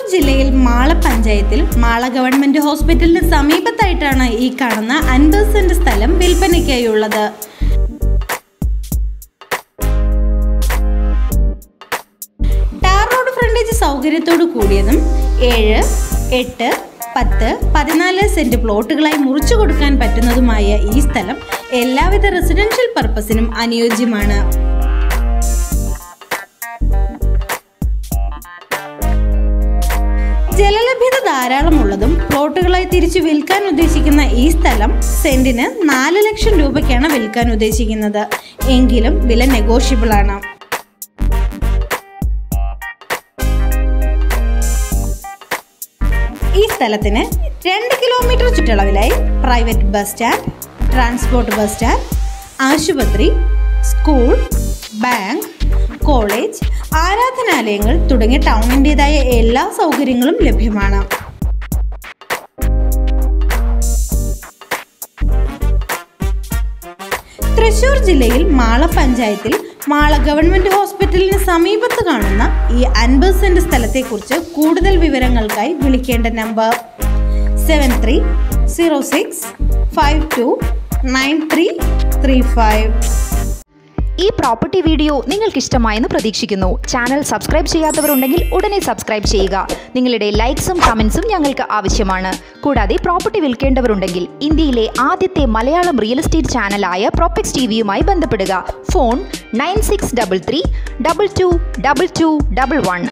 ജില്ലയിൽ മാള പഞ്ചായത്തിൽ മാള ഗവൺമെന്റ് ഹോസ്പിറ്റലിന് സമീപത്തായിട്ടാണ് ഈ കാണുന്ന അൻപത് സെന്റ് സ്ഥലം വിൽപ്പനയ്ക്കായുള്ളത് ടാർ റോഡ് ഫ്രണ്ടേജ് സൗകര്യത്തോടു കൂടിയതും ഏഴ് എട്ട് പത്ത് പതിനാല് സെന്റ് പ്ലോട്ടുകളായി മുറിച്ചു കൊടുക്കാൻ പറ്റുന്നതുമായ ഈ സ്ഥലം എല്ലാവിധ റെസിഡൻഷ്യൽ പർപ്പസിനും അനുയോജ്യമാണ് ജലലഭ്യത ധാരാളമുള്ളതും പ്ലോട്ടുകളായി തിരിച്ചു വിൽക്കാൻ ഉദ്ദേശിക്കുന്ന ഈ സ്ഥലം സെന്റിന് നാല് ലക്ഷം രൂപയ്ക്കാണ് വിൽക്കാൻ ഉദ്ദേശിക്കുന്നത് എങ്കിലും വില നെഗോഷ്യബിൾ ആണ് ഈ സ്ഥലത്തിന് രണ്ട് കിലോമീറ്റർ ചുറ്റളവിലായി private bus stand transport bus stand ആശുപത്രി സ്കൂൾ ബാങ്ക് കോളേജ് ആരാധനാലയങ്ങൾ തുടങ്ങിയ ടൗണിൻ്റെതായ എല്ലാ സൗകര്യങ്ങളും ലഭ്യമാണ് തൃശൂർ ജില്ലയിൽ മാള പഞ്ചായത്തിൽ മാള ഗവൺമെന്റ് ഹോസ്പിറ്റലിന് സമീപത്ത് കാണുന്ന ഈ അൻപത് സെന്റ് സ്ഥലത്തെക്കുറിച്ച് കൂടുതൽ വിവരങ്ങൾക്കായി വിളിക്കേണ്ട number seven three zero six five two nine three three five ഈ പ്രോപ്പർട്ടി വീഡിയോ നിങ്ങൾക്ക് ഇഷ്ടമായെന്ന് പ്രതീക്ഷിക്കുന്നു ചാനൽ സബ്സ്ക്രൈബ് ചെയ്യാത്തവരുണ്ടെങ്കിൽ ഉടനെ സബ്സ്ക്രൈബ് ചെയ്യുക നിങ്ങളുടെ ലൈക്സും കമൻസും ഞങ്ങൾക്ക് ആവശ്യമാണ് കൂടാതെ പ്രോപ്പർട്ടി വിൽക്കേണ്ടവരുണ്ടെങ്കിൽ ഇന്ത്യയിലെ ആദ്യത്തെ മലയാളം റിയൽ എസ്റ്റേറ്റ് ചാനലായ പ്രോപ്പക്സ് ടി വിയുമായി ബന്ധപ്പെടുക phone nine six double three double two double two double one